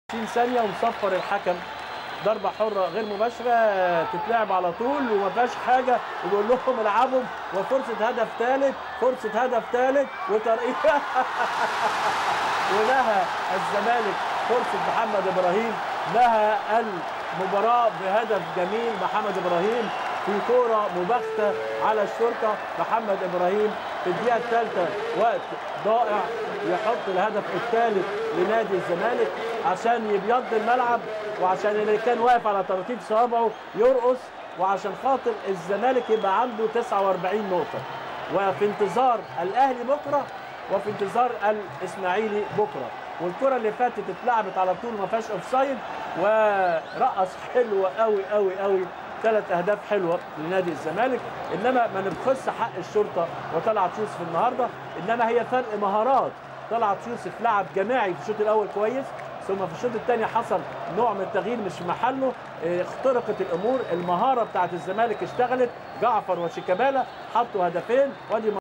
20 ثانيه ومصفر الحكم ضربه حره غير مباشره تتلعب على طول وما فيهاش حاجه وبيقول لهم العبوا وفرصه هدف ثالث فرصه هدف ثالث وترقيع ونهى الزمالك فرصه محمد ابراهيم نهى المباراه بهدف جميل محمد ابراهيم في كوره مباغته على الشرطه محمد ابراهيم في الدقيقه الثالثه وقت ضائع يحط الهدف الثالث لنادي الزمالك عشان يبيض الملعب وعشان اللي كان واقف على ترتيب صوابعه يرقص وعشان خاطر الزمالك يبقى عنده 49 نقطه وفي انتظار الاهلي بكره وفي انتظار الاسماعيلي بكره والكره اللي فاتت اتلعبت على طول ما فيهاش اوفسايد ورقص حلو قوي قوي قوي ثلاث اهداف حلوه لنادي الزمالك انما ما نبخس حق الشرطه وطلعت يوسف النهارده انما هي فرق مهارات طلعت يوسف لعب جماعي في الشوط الاول كويس ثم في الشوط الثاني حصل نوع من التغيير مش في محله اه، اخترقت الامور المهاره بتاعت الزمالك اشتغلت جعفر وشيكابالا حطوا هدفين وادي